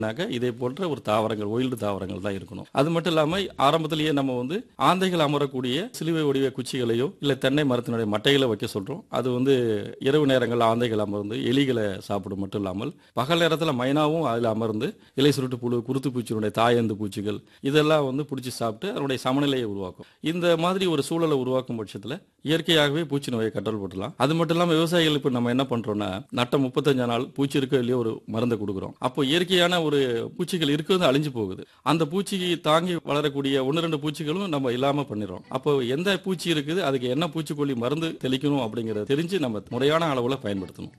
நாக்க இதே போன்ற ஒரு தாவரங்கள் ஒயில்டு தாவரங்கள் தான் இருக்கணும் அது மட்டும் இல்லாம ஆரம்பத்திலேயே நம்ம வந்து ஆந்தைகள் அமரக்கூடிய சிலுவை வடிவ குச்சிகளையோ இல்ல தென்னை மரத்தினுடைய மட்டைகளை வைக்க சொல்றோம் அது வந்து இரவு நேரங்களில் ஆந்தைகள் அமர்ந்து எலிகளை சாப்பிடும் மட்டும் இல்லாமல் பகல் நேரத்தில் மைனாவும் அதில் அமர்ந்து இலை சுருட்டு புழு குருத்து பூச்சியினுடைய தாயந்து பூச்சிகள் இதெல்லாம் வந்து பிடிச்சி சாப்பிட்டு அதனுடைய சமநிலையை உருவாக்கும் இந்த மாதிரி ஒரு சூழலை உருவாக்கும் பட்சத்தில் இயற்கையாகவே பூச்சி நோயை கண்ட்ரோல் பண்ணலாம் அது மட்டும் இல்லாமல் விவசாயிகள் இப்போ நம்ம என்ன பண்றோம்னா நட்ட முப்பத்தஞ்சு நாள் பூச்சி இருக்கோ இல்லையோ ஒரு மருந்தை கொடுக்குறோம் அப்போ இயற்கையான ஒரு பூச்சிகள் இருக்கிறது அழிஞ்சு போகுது அந்த பூச்சிக்கு தாங்கி வளரக்கூடிய ஒன்று ரெண்டு பூச்சிகளும் நம்ம இல்லாம பண்ணிடுறோம் அப்போ எந்த பூச்சி இருக்குது அதுக்கு என்ன பூச்சிக்கொல்லி மருந்து தெளிக்கணும் அப்படிங்கறத தெரிஞ்சு நம்ம முறையான அளவுல பயன்படுத்தணும்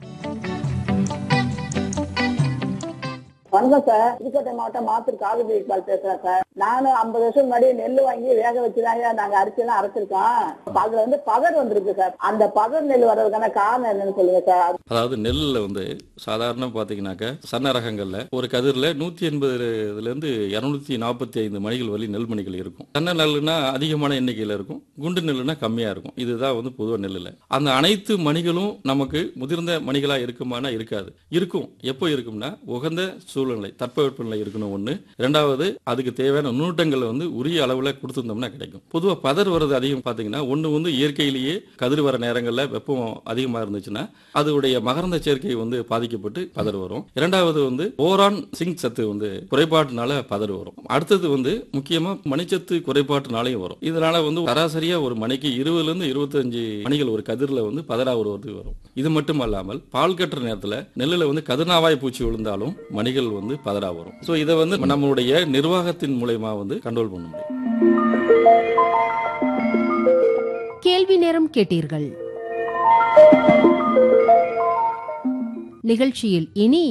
வணக்கம் சார் புதுக்கோட்டை மாவட்டம் மாத்தூர் காவிரி இக்பால் பேசுறேன் சார் நானும் ஐம்பது வருஷம் முன்னாடி நெல் வாங்கி வேக வச்சுதாங்க நாங்க அரிசியெல்லாம் அரைச்சிருக்கோம் அப்ப அதுல வந்து பதர் வந்திருக்கு சார் அந்த பதர் நெல் வர்றதுக்கான காரணம் என்னன்னு சொல்லுங்க சார் அதாவது நெல்லில் வந்து சாதாரண பார்த்தீங்கன்னாக்க சன்ன ரகங்கள்ல ஒரு கதிரில் நூற்றி எண்பதுலேருந்து இரநூத்தி நாற்பத்தி ஐந்து மணிகள் வரை நெல் மணிகள் இருக்கும் சன்ன நெல்லுனா அதிகமான எண்ணிக்கையில் இருக்கும் குண்டு நெல்லுனா கம்மியாக இருக்கும் இதுதான் வந்து பொதுவாக நெல்லில் அந்த அனைத்து மணிகளும் நமக்கு முதிர்ந்த மணிகளாக இருக்குமானா இருக்காது இருக்கும் எப்போ இருக்கும்னா உகந்த சூழ்நிலை தட்பவெப்பநிலை இருக்கணும் ஒன்று ரெண்டாவது அதுக்கு தேவையான நுண்ணூட்டங்களை வந்து உரிய அளவில் கொடுத்துருந்தோம்னா கிடைக்கும் பொதுவாக பதர் வர்றது அதிகம் பார்த்தீங்கன்னா ஒன்று வந்து இயற்கையிலேயே கதிர் வர நேரங்களில் வெப்பம் அதிகமாக இருந்துச்சுன்னா அதோடைய மகரந்த சேர்க்கை வந்து பாதிக்கப்பட்டு பதர் வரும் இரண்டாவது வந்து ஓரான் சிங்க் சத்து வந்து குறைபாட்டுனால பதர் வரும் அடுத்தது வந்து முக்கியமாக மணிச்சத்து குறைபாட்டுனாலையும் வரும் இதனால வந்து சராசரியா ஒரு மணிக்கு இருபதுலேருந்து இருபத்தஞ்சு மணிகள் ஒரு கதிரில் வந்து பதரா உருவதுக்கு வரும் இது மட்டும் அல்லாமல் பால் கட்டுற நேரத்தில் நெல்லில் வந்து கதிர்நாவாய் பூச்சி விழுந்தாலும் மணிகள் வந்து பதரா வரும் ஸோ இதை வந்து நம்மளுடைய நிர்வாகத்தின் மூலயமா வந்து கண்ட்ரோல் பண்ண முடியும் கேள்வி நேரம் கேட்டீர்கள் நிகழ்ச்சியில் இனி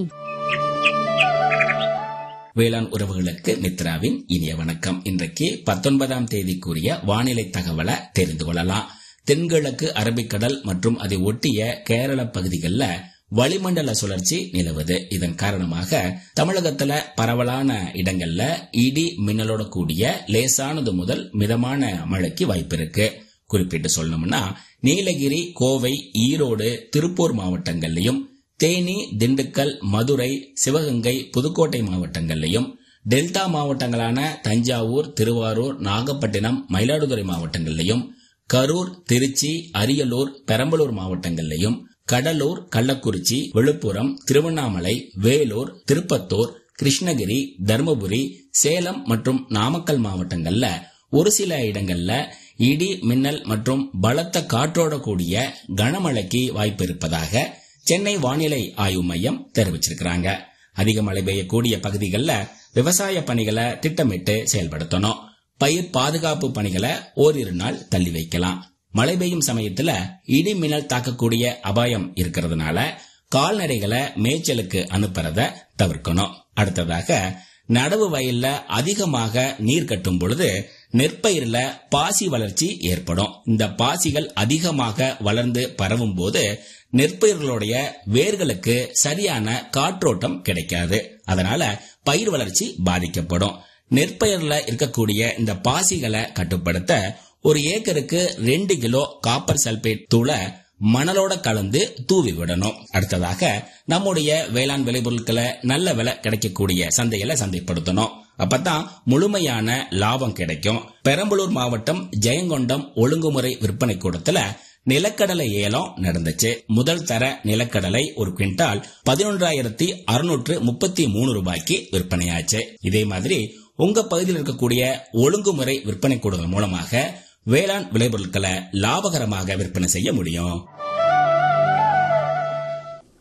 வேளாண் உறவுகளுக்கு நித்ராவின் இனிய வணக்கம் இன்றைக்கு பத்தொன்பதாம் தேதிக்குரிய வானிலை தகவலை தெரிந்து கொள்ளலாம் தென்கிழக்கு அரபிக்கடல் மற்றும் அதை ஒட்டிய கேரள பகுதிகளில் வளிமண்டல சுழற்சி நிலவுது இதன் காரணமாக தமிழகத்துல பரவலான இடங்கள்ல இடி மின்னலோட கூடிய லேசானது முதல் மிதமான மழைக்கு வாய்ப்பு இருக்கு குறிப்பிட்டு சொல்லணும்னா நீலகிரி கோவை ஈரோடு திருப்பூர் மாவட்டங்கள்லயும் தேனி திண்டுக்கல் மதுரை சிவகங்கை புதுக்கோட்டை மாவட்டங்கள்லயும் டெல்டா மாவட்டங்களான தஞ்சாவூர் திருவாரூர் நாகப்பட்டினம் மயிலாடுதுறை மாவட்டங்கள்லயும் கரூர் திருச்சி அரியலூர் பெரம்பலூர் மாவட்டங்கள்லயும் கடலூர் கள்ளக்குறிச்சி விழுப்புரம் திருவண்ணாமலை வேலூர் திருப்பத்தூர் கிருஷ்ணகிரி தருமபுரி சேலம் மற்றும் நாமக்கல் மாவட்டங்கள்ல ஒரு சில இடங்கள்ல இடி மின்னல் மற்றும் பலத்த காற்றோட கூடிய கனமழைக்கு வாய்ப்பு இருப்பதாக சென்னை வானிலை ஆய்வு மையம் தெரிவிச்சிருக்கிறாங்க அதிக மழை பெய்யக்கூடிய பகுதிகளில் விவசாய பணிகளை திட்டமிட்டு செயல்படுத்தணும் பயிர் பாதுகாப்பு பணிகளை ஓரிரு நாள் தள்ளி வைக்கலாம் மழை பெய்யும் சமயத்துல இடி மின்னல் தாக்கக்கூடிய அபாயம் இருக்கிறதுனால கால்நடைகளை மேய்ச்சலுக்கு அனுப்புறத தவிர்க்கணும் அடுத்ததாக நடவு வயல்ல அதிகமாக நீர் கட்டும் பொழுது நெற்பயிர்ல பாசி வளர்ச்சி ஏற்படும் இந்த பாசிகள் அதிகமாக வளர்ந்து பரவும் போது நெற்பயிர்களுடைய வேர்களுக்கு சரியான காற்றோட்டம் கிடைக்காது அதனால பயிர் வளர்ச்சி பாதிக்கப்படும் நெற்பயிர்ல இருக்கக்கூடிய இந்த பாசிகளை கட்டுப்படுத்த ஒரு ஏக்கருக்கு ரெண்டு கிலோ காப்பர் சல்பேட் தூளை மணலோட கலந்து தூவி விடணும் அடுத்ததாக நம்முடைய வேளாண் விளைபொருட்களை நல்ல விலை கிடைக்கக்கூடிய சந்தையில சந்தைப்படுத்தணும் அப்பதான் முழுமையான லாபம் கிடைக்கும் பெரம்பலூர் மாவட்டம் ஜெயங்கொண்டம் ஒழுங்குமுறை விற்பனை கூடத்துல நிலக்கடலை ஏலம் நடந்துச்சு முதல் தர நிலக்கடலை ஒரு குவிண்டால் பதினொன்றாயிரத்தி அறுநூற்று முப்பத்தி மூணு ரூபாய்க்கு விற்பனையாச்சு இதே மாதிரி உங்க பகுதியில் இருக்கக்கூடிய ஒழுங்குமுறை விற்பனை கூடங்கள் மூலமாக வேளாண் விளைபொருட்களை லாபகரமாக விற்பனை செய்ய முடியும்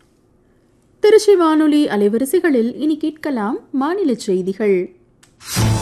திருச்சி வானொலி அலைவரிசைகளில் இனி கேட்கலாம் மாநில செய்திகள்